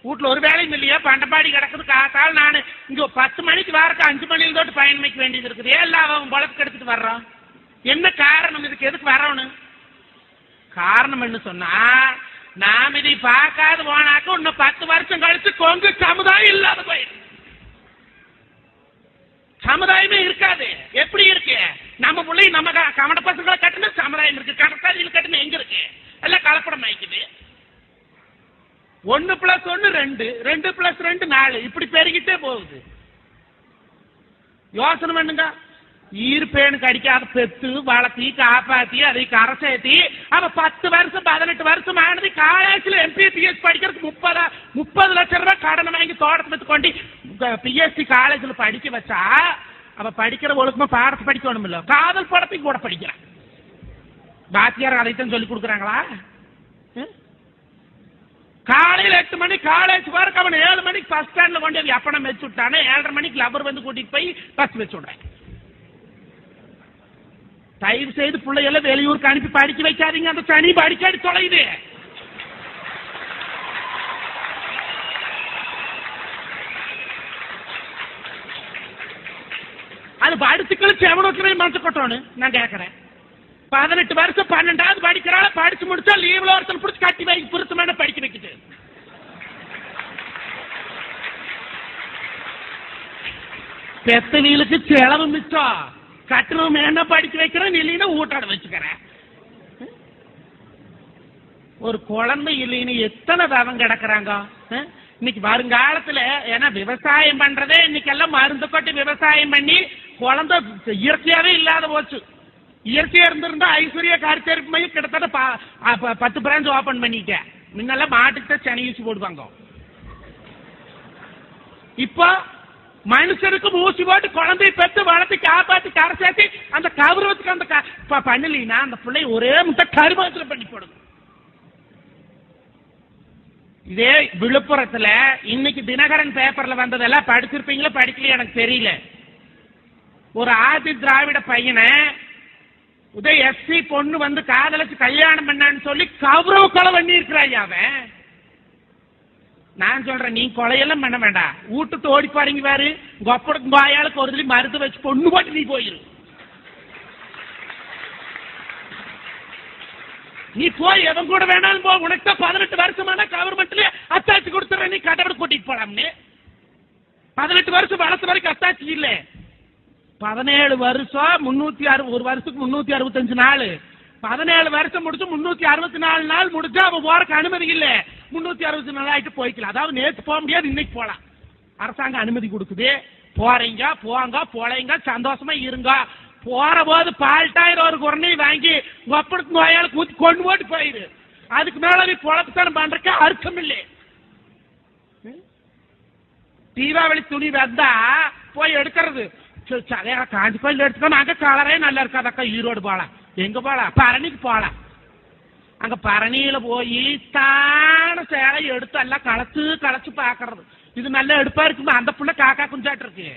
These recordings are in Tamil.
வீட்டுல ஒரு வேலையும் இல்லையா பண்டப்பாடி கிடக்குது காத்தால் நான் இங்க பத்து மணிக்கு வரக்கு அஞ்சு மணில தொட்டு பயணிக்க வேண்டியது இருக்குது எல்லாம் அவன் பொழப்புக்கு எடுத்துட்டு வர்றான் என்ன காரணம் இதுக்கு எதுக்கு வரணும் காரணம் என்ன சொன்னா நாம் இதை பார்க்காது போனாக்க இன்னும் பத்து வருஷம் கழிச்சு கொங்கு சமுதாயம் இல்லாத போயிடும் சமுதாயமே இருக்காது எப்படி இருக்கு நம்ம பிள்ளை நம்ம க- கவன பசங்களை கட்டணும் சமுதாயம் இருக்கு கடற்கரையில் கட்டணும் எங்க இருக்கு எல்லாம் கலப்படம் ஆயிக்குது ஒன்னு பிளஸ் ஒன்னு ரெண்டு ரெண்டு பிளஸ் ரெண்டு நாலு இப்படி பெருகிட்டே போகுது யோசனை பண்ணுங்க ஈர்ப்பேனுக்கு அடிக்காத பெத்து வளர்த்தி காப்பாத்தி அதை கரை சேர்த்தி அவ பத்து வருஷம் பதினெட்டு வருஷம் ஆனது காலேஜ்ல எம்பிபிஎஸ் படிக்கிறதுக்கு முப்பதா முப்பது லட்சம் ரூபாய் கடனை வாங்கி தோட்டத்தை வித்து கொண்டு பிஎஸ்சி காலேஜ்ல படிக்க வச்சா அவ படிக்கிற ஒழுக்கமா பாடத்தை படிக்கணும் இல்ல காதல் படத்தையும் கூட படிக்கிறான் பாத்தியார் அதைத்தான் சொல்லி கொடுக்குறாங்களா ம்? காலையில எட்டு மணி காலேஜ் வரைக்கும் அவன் ஏழு மணிக்கு பஸ் ஸ்டாண்ட்ல கொண்டு போய் அப்பனை வச்சு விட்டானே ஏழரை மணிக்கு லவர் வந்து கூட்டிட்டு போய் பஸ் வச்சு விடுறேன் தயவு செய்து பிள்ளைகளை வெளியூருக்கு அனுப்பி படிக்க வைக்காதீங்க அந்த சனி படிக்காடி தொலையுது அது படிச்சுக்கள் செவனுக்கு மனசு கொட்டணும் நான் கேட்கறேன் பதினெட்டு வருஷம் பன்னெண்டாவது படிக்கிறாள் படிச்சு முடிச்சா லீவ்ல ஒருத்தன் பிடிச்சி கட்டி வை பொருத்தமான படிக்க வைக்குது பெத்த வீலுக்கு செலவு மிச்சம் கட்டணம் என்ன படிக்க வைக்கிறேன் இல்லைன்னா ஊட்டாட வச்சுக்கிறேன் ஒரு குழந்தை இல்லைன்னு எத்தனை தவம் கிடக்குறாங்க அஹ்? இன்னைக்கு வருங்காலத்துல ஏன்னா விவசாயம் பண்றதே இன்னைக்கு எல்லாம் மருந்து கொட்டி விவசாயம் பண்ணி குழந்தை இயற்கையாவே இல்லாத போச்சு இயற்கையா இருந்திருந்தா ஐஸ்வர்யா கார்த்தரிப்பு மையம் கிட்டத்தட்ட ப- அ, ப- பத்து பிரான்ச் ஓபன் பண்ணிட்டேன் முன்னெல்லாம் மாட்டுக்கு தான் சனி ஊசி போடுவாங்க இப்போ மனுஷனுக்கு ஊசி போட்டு குழந்தைய பெத்து வளர்த்து காப்பாத்தி கரை சேர்த்து அந்த கௌரவத்துக்கு அந்த க- ப- பண்ணலீன்னா அந்த பிள்ளை ஒரே முட்டை கருமாத்திரம் பண்ணி போடுது இதே விழுப்புரத்துல இன்னைக்கு தினகரன் பேப்பர்ல வந்ததெல்லாம் படிச்சிருப்பீங்களா படிக்கலையா எனக்கு தெரியல ஒரு ஆதி திராவிட பையனை உதய எஸ்சி பொண்ணு வந்து காதலிச்சு கல்யாணம் பண்ணான்னு சொல்லி கௌரவ கொலை பண்ணி இருக்கிறாய் அவன் நான் சொல்றேன் நீ கொலையெல்லாம் பண்ண வேண்டாம் வீட்டுக்கு ஓடி பாருங்க பாரு கொப்படக்கு வாயாளுக்கு ஒரு தடவை மருந்து வச்சு பொண்ணு போட்டு நீ போயிரு நீ போய் எவன் கூட வேணாலும் போ உனக்கு தான் பதினெட்டு வருஷமான கவர்மெண்ட்ல அத்தாச்சி கொடுத்துற நீ கடவுள் கூட்டிட்டு போலாம்னு பதினெட்டு வருஷம் வளர்த்த வரைக்கும் அத்தாச்சி இல்ல பதினேழு வருஷம் முன்னூத்தி அறு ஒரு வருஷத்துக்கு முன்னூத்தி அறுபத்தஞ்சு நாள் பதினேழு வருஷம் முடிச்சு முன்னூத்தி அறுபத்தி நாலு நாள் முடிஞ்சா அவன் போறக்கு அனுமதி இல்ல முன்னூத்தி அறுபத்தி நாலு ஆயிட்டு போய்க்கலாம் அதாவது நேத்து போக முடியாது இன்னைக்கு போலாம் அரசாங்கம் அனுமதி கொடுக்குது போறீங்க போங்க போலைங்க சந்தோஷமா இருங்க போற போது பால்டாயிரம் ஒரு குரணை வாங்கி ஒப்பனுக்கு நோயாளுக்கு ஊத்தி கொண்டு போட்டு போயிரு அதுக்கு மேல நீ பொழப்புத்தனம் பண்றதுக்கு அர்த்தம் இல்லை தீபாவளி துணி வந்தா போய் எடுக்கிறது சரி, சரி, காஞ்சி கோயில் எடுத்துக்கணும் அங்க கலரே நல்லா இருக்காதக்கா ஈரோடு போலாம் எங்க போலாம் பரணிக்கு போலாம் அங்க பரணியில போய் தான சேலை எடுத்து எல்லாம் களைச்சு களைச்சு பாக்குறது இது நல்லா எடுப்பா இருக்குமா அந்த புள்ள காக்கா குஞ்சாட்டு இருக்கு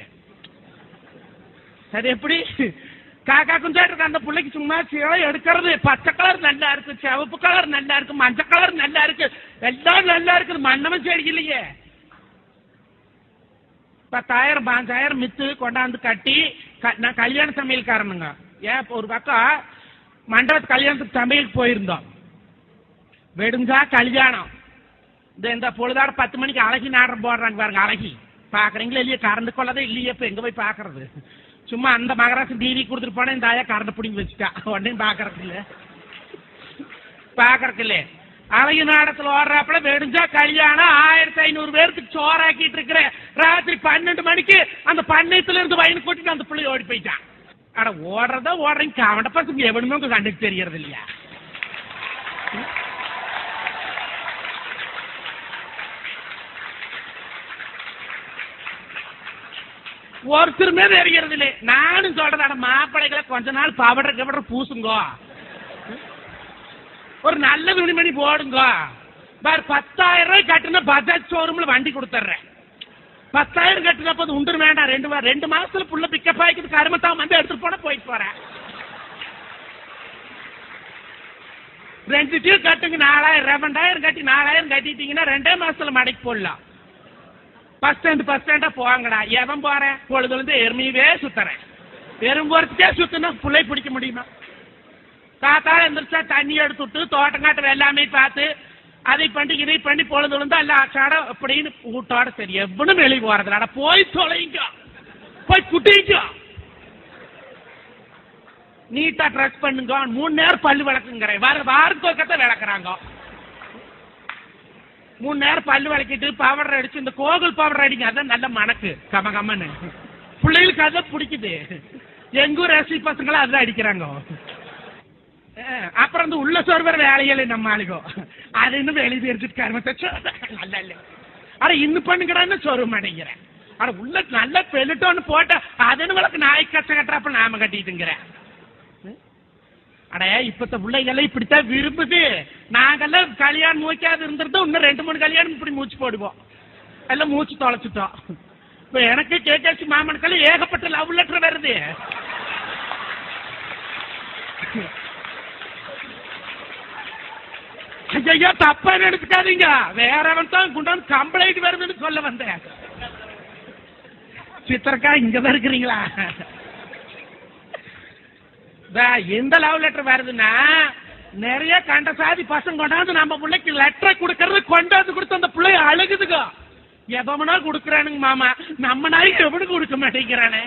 சரி எப்படி காக்கா குஞ்சாட்டு இருக்கு அந்த பிள்ளைக்கு சும்மா சேலை எடுக்கிறது பச்சை கலர் நல்லா இருக்கு சிவப்பு கலர் நல்லா இருக்கு மஞ்சள் கலர் நல்லா இருக்கு எல்லாம் நல்லா இருக்குது மன்னவன் செடி இல்லையே பத்தாயிரம் பாஞ்சாயிரம் மித்து கொண்டாந்து கட்டி க- நான் கல்யாண சமையல்காரனுங்க ஏன் இப்ப ஒரு பக்கம் மண்டபத்து கல்யாணத்துக்கு சமையலுக்கு போயிருந்தோம் வெடுஞ்சா கல்யாணம் இந்த இந்த பொழுதாட பத்து மணிக்கு அழகி நாடகம் போடுறாங்க பாருங்க அழகி பாக்குறீங்களா இல்லையா கரண்ட் கொள்ளதே இல்லையே இப்ப எங்க போய் பாக்குறது சும்மா அந்த மகராசன் டிவி கொடுத்துட்டு போனா இந்த ஆயா கரண்ட் பிடிங்கி வச்சுட்டா உடனே பாக்குறதுக்கு இல்ல பாக்குறதுக்கு இல்ல அழகி நாடகத்துல ஓடுறாப்புல வெடிஞ்சா கல்யாணம் ஆயிரத்தி ஐநூறு பேருக்கு சோறாக்கிட்டு இருக்கிற ராத்திரி பன்னெண்டு மணிக்கு அந்த பண்ணையத்துல இருந்து வயனு கூட்டிட்டு அந்த பிள்ளை ஓடி போயிட்டான் அட ஓடுறதா ஓடுறீங்க அவன பசங்க எவனுமே உங்க கண்டுக்கு தெரியறது இல்லையா ஒருத்தருமே தெரியறது இல்லை நானும் சொல்றேன் அட மாப்பிள்ளைகளை கொஞ்ச நாள் பவடர் கவடர் பூசுங்கோ ஒரு நல்ல துணிமணி போடுங்க பார் பத்தாயிரம் ரூபாய் கட்டின பஜாஜ் ஷோரூம்ல வண்டி கொடுத்துட்றேன் பத்தாயிரம் கட்டினப்ப அது உண்டு வேண்டாம் ரெண்டு வா- ரெண்டு மாசத்துல புள்ள பிக்கப் ஆகிக்குது கருமத்தான் வந்து எடுத்துட்டு போனா போயிட்டு போறேன் ரெண்டுத்தையும் கட்டுங்க நாலாயிரம் ரெண்டாயிரம் கட்டி நாலாயிரம் கட்டிட்டீங்கன்னா ரெண்டே மாசத்துல மடைக்கு போடலாம் பஸ் ஸ்டாண்டு பஸ் ஸ்டாண்டா போவாங்கடா எவன் போறேன் பொழுதுல இருந்து எருமையவே சுத்துறேன் எறும்பு வரத்துக்கே சுத்துனா புள்ளை பிடிக்க முடியுமா காத்தால எந்திரிச்சா தண்ணி எடுத்து விட்டு தோட்டங்காட்டு எல்லாமே பார்த்து அதை பண்ணி இதை பண்ணி பொழுது விழுந்து எல்லாம் ஆச்சாட அப்படின்னு வீட்டோட சரி எவனும் வெளியே போறதுலடா போய் தொலைங்க போய் குட்டிங்க நீட்டா ட்ரெஸ் பண்ணுங்க மூணு நேரம் பல்லு விளக்குங்கிறேன் வார வாரத்துக்கு ஒரு கத்தை விளக்குறாங்க மூணு நேரம் பல்லு விளக்கிட்டு பவுடர் அடிச்சு இந்த கோகுல் பவுடர் அடிங்க அதான் நல்ல மணக்கு கம கமன்னு பிள்ளைகளுக்கு அதான் பிடிக்குது எங்க ஊர் ரசி பசங்களும் அதான் அடிக்கிறாங்க அஹ், அப்புறம் இந்த உள்ள சோர்வர் வேலையில நம்ம ஆளுகோ அது இன்னும் வெளியே தெரிஞ்சுட்டு கருமத்தை நல்ல இல்ல அட இன்னும் பண்ணுங்கடான்னு சோறு மாட்டேங்கிறேன் அட உள்ள நல்ல பெருட்டோன்னு போட்டா அதுன்னு விளக்கு நாய் கச்ச கட்டுறப்ப நாம கட்டிட்டுங்கிறேன் அட இப்பத்த பிள்ளைகள் இப்படித்தான் விரும்புது நாங்கெல்லாம் கல்யாணம் மூக்காது இருந்திருந்தோம் இன்னும் ரெண்டு மூணு கல்யாணம் இப்படி மூச்சு போடுவோம் எல்லாம் மூச்சு தொலைச்சிட்டோம் இப்ப எனக்கு கேகேசி மாமனுக்கெல்லாம் ஏகப்பட்ட லவ் லெட்டர் வருது ஐயா தப்பா நினைச்சுக்காதீங்க வேறவன் தான் குண்டான் கம்ப்ளைண்ட் வருதுன்னு சொல்ல வந்தேன் சித்திரக்கா இங்கதான் இருக்கிறீங்களா இதா, எந்த லவ் லெட்டர் வருதுன்னா நிறைய கண்ட சாதி பசங்க கொண்டாந்து நம்ம பிள்ளைக்கு லெட்டர் கொடுக்கறது கொண்டாந்து கொடுத்து அந்த பிள்ளை அழுகுதுங்க எவனா கொடுக்குறானுங்க மாமா நம்ம நாய் எவனுக்கு கொடுக்க மாட்டேங்கிறானே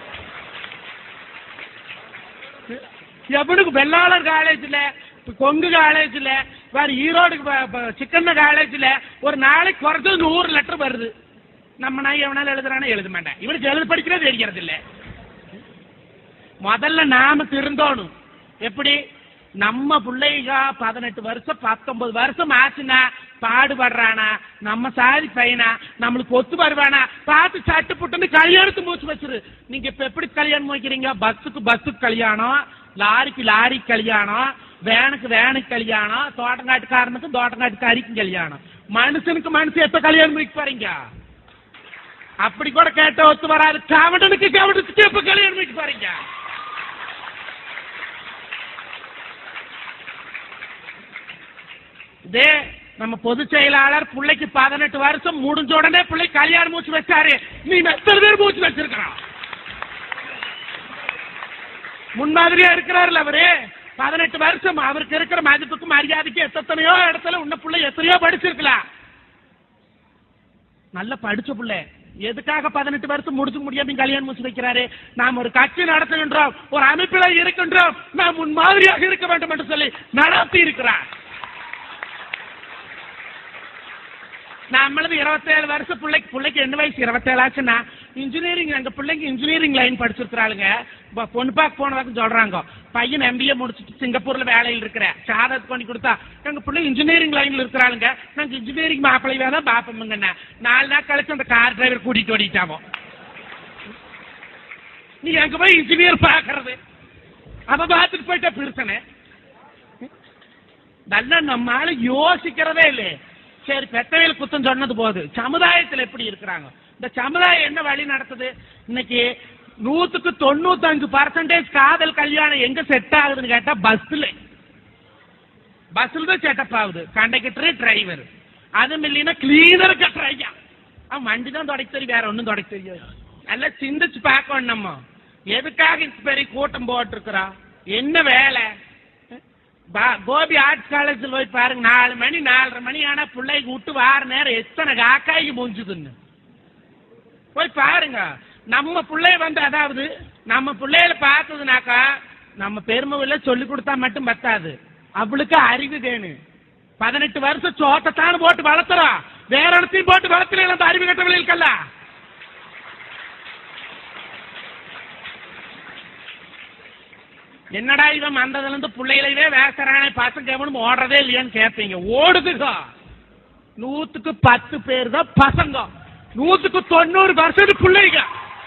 எவனுக்கு வெள்ளாளர் காலேஜ்ல கொங்கு காலேஜ்ல வேற ஈரோடு சிக்கன்ன காலேஜ்ல ஒரு நாளைக்கு குறைஞ்சது நூறு லெட்டர் வருது நம்ம நாய் எவனால எழுதுறானே எழுத மாட்டேன் இவனுக்கு எழுத படிக்கிறதே தெரிகிறது இல்லை முதல்ல நாம திருந்தோணும் எப்படி நம்ம பிள்ளைக பதினெட்டு வருஷம் பத்தொன்பது வருஷம் ஆச்சுன்னா பாடுபடுறானா நம்ம சாதி பையனா நம்மளுக்கு ஒத்து வருவானா பார்த்து சட்டு புட்டுன்னு கல்யாணத்து மூச்சு வச்சிரு நீங்க இப்ப எப்படி கல்யாணம் வைக்கிறீங்க பஸ்ஸுக்கு பஸ்ஸுக்கு கல்யாணம் லாரிக்கு லாரி கல்யாணம் வேனுக்கு வேனுக்கு கல்யாணம் தோட்டங்காட்டுக்காரனுக்கு தோட்டங்காட்டுக்காரிக்கும் கல்யாணம் மனுஷனுக்கு மனுஷன் எப்ப கல்யாணம் வைக்க போறீங்க அப்படி கூட கேட்ட ஒத்து வராது கவடனுக்கு கவடத்துக்கு எப்ப கல்யாணம் வைக்க போறீங்க இதே நம்ம பொதுச் செயலாளர் பிள்ளைக்கு பதினெட்டு வருஷம் முடிஞ்ச உடனே பிள்ளை கல்யாணம் மூச்சு வச்சாரு நீ எத்தனை பேர் மூச்சு வச்சிருக்கிறான் முன்மாதிரியா இருக்கிறாருல அவரு பதினெட்டு வருஷம் அவருக்கு இருக்கிற மதிப்புக்கு மரியாதைக்கு எத்தனையோ இடத்துல உன்ன பிள்ளை எத்தனையோ படிச்சிருக்கலாம் நல்ல படிச்ச பிள்ளை எதுக்காக பதினெட்டு வருஷம் முடிச்சு முடியாம கல்யாணம் முடிச்சு வைக்கிறாரு நாம் ஒரு கட்சி நடத்துகின்றோம் ஒரு அமைப்பில இருக்கின்றோம் நாம் முன்மாதிரியாக இருக்க வேண்டும் என்று சொல்லி நடத்தி இருக்கிறார் நம்மளது இருபத்தேழு வருஷம் பிள்ளைக்கு பிள்ளைக்கு என்ன வயசு இருபத்தேழு ஆச்சுன்னா இன்ஜினியரிங் எங்க பிள்ளைங்க இன்ஜினியரிங் லைன் படிச்சிருக்கிறாளுங்க இப்ப பொண்ணு பார்க்க போனதாக சொல்றாங்க பையன் எம்பிஏ முடிச்சுட்டு சிங்கப்பூர்ல வேலையில் இருக்கிற சாதத் பண்ணி கொடுத்தா எங்க பிள்ளை இன்ஜினியரிங் லைன்ல இருக்கிறாளுங்க நாங்க இன்ஜினியரிங் மாப்பிள்ளை தான் பாப்போமுங்கண்ணா நாலு நாள் கழிச்சு அந்த கார் டிரைவர் கூட்டிட்டு ஓடிட்டாமோ நீ எங்க போய் இன்ஜினியர் பாக்குறது அவ பார்த்துட்டு போயிட்ட பிரச்சனை நல்லா நம்ம ஆளு யோசிக்கிறதே இல்லை சரி பெத்தவையில் குத்தம் சொன்னது போது சமுதாயத்தில் எப்படி இருக்கிறாங்க இந்த சமுதாயம் என்ன வழி நடத்துது இன்னைக்கு நூத்துக்கு தொண்ணூத்தஞ்சு பர்சன்டேஜ் காதல் கல்யாணம் எங்க செட் ஆகுதுன்னு கேட்டா பஸ்ல பஸ்ல தான் செட்டப் ஆகுது கண்டக்டர் டிரைவர் அதுவும் இல்லைன்னா கிளீனருக்கு ட்ரையா அவன் வண்டி தான் தொடக்க தெரியும் வேற ஒன்றும் தொடக்க தெரியாது நல்லா சிந்திச்சு பார்க்கணும் நம்ம எதுக்காக இந்த பெரிய கூட்டம் போட்டிருக்கிறோம் என்ன வேலை பா- கோபி ஆர்ட்ஸ் காலேஜில் போய் பாருங்க நாலு மணி நாலரை மணி ஆனா பிள்ளைக்கு விட்டு வார நேரம் எத்தனை காக்காய்க்கு முடிஞ்சுதுன்னு போய் பாருங்க நம்ம பிள்ளைய வந்து அதாவது நம்ம பிள்ளையில பார்த்ததுனாக்கா நம்ம பெருமையில சொல்லி கொடுத்தா மட்டும் பத்தாது அவளுக்கு அறிவு வேணும் பதினெட்டு வருஷம் சோட்டத்தான் போட்டு வளர்த்துறோம் வேற இடத்தையும் போட்டு வளர்த்துல அந்த அறிவு கட்டவில்லைக்கல்ல என்னடா இவன் வந்ததுல இருந்து பிள்ளைகளவே வேசறானே பசங்க எவனும் ஓடுறதே இல்லையான்னு கேட்பீங்க ஓடுதுங்க நூத்துக்கு பத்து பேர் தான் பசங்க நூத்துக்கு தொண்ணூறு பர்சன்ட் பிள்ளைங்க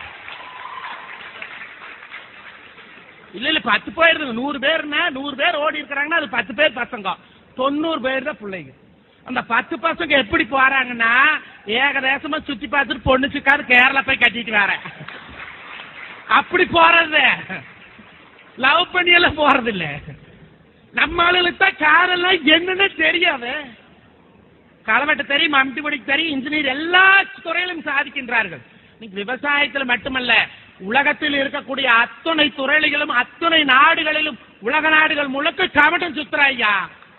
இல்ல இல்ல பத்து போயிருதுங்க நூறு பேர்னா நூறு பேர் ஓடி இருக்கிறாங்கன்னா அது பத்து பேர் பசங்க தொண்ணூறு பேர் தான் பிள்ளைங்க அந்த பத்து பசங்க எப்படி போறாங்கன்னா ஏகதேசமா சுத்தி பார்த்துட்டு பொண்ணு சிக்காது கேரளா போய் கட்டிட்டு வேற அப்படி போறது லவ் பண்ணி எல்லாம் போறது இல்ல நம்ம ஆளுகளுக்கு தான் காரெல்லாம் என்னன்னு தெரியாது களவெட்டு தெரியும் அம்பி பிடிக்க தெரியும் இன்ஜினியர் எல்லா துறையிலும் சாதிக்கின்றார்கள் இன்னைக்கு விவசாயத்தில் மட்டுமல்ல உலகத்தில் இருக்கக்கூடிய அத்துணை துறைகளிலும் அத்துணை நாடுகளிலும் உலக நாடுகள் முழுக்க கவட்டம் சுத்துறா ஐயா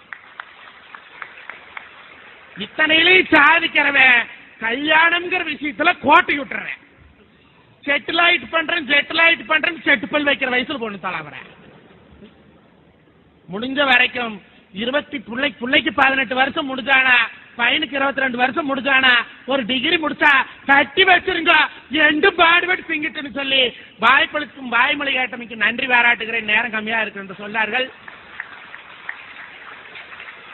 இத்தனையிலையும் சாதிக்கிறவன் கல்யாணம்ங்கிற விஷயத்துல கோட்டை விட்டுறேன் செட்டிலாயிட் பண்றேன் செட்டிலாயிட் பண்றேன் செட்டுப்பல் வைக்கிற வயசுல பொண்ணு தலாவறேன் முடிஞ்ச வரைக்கும் இருபத்தி பிள்ளை பிள்ளைக்கு பதினெட்டு வருஷம் முடிஞ்சானா பையனுக்கு இருபத்தி ரெண்டு வருஷம் முடிஞ்சானா ஒரு டிகிரி முடிச்சா கட்டி வச்சிருங்க எண்டு பாடுபட்டு திங்கிட்டுன்னு சொல்லி வாய்ப்பளிக்கும் வாய்மொழி கேட்டமைக்கு நன்றி பாராட்டுகிறேன் நேரம் கம்மியா இருக்கு என்று சொன்னார்கள்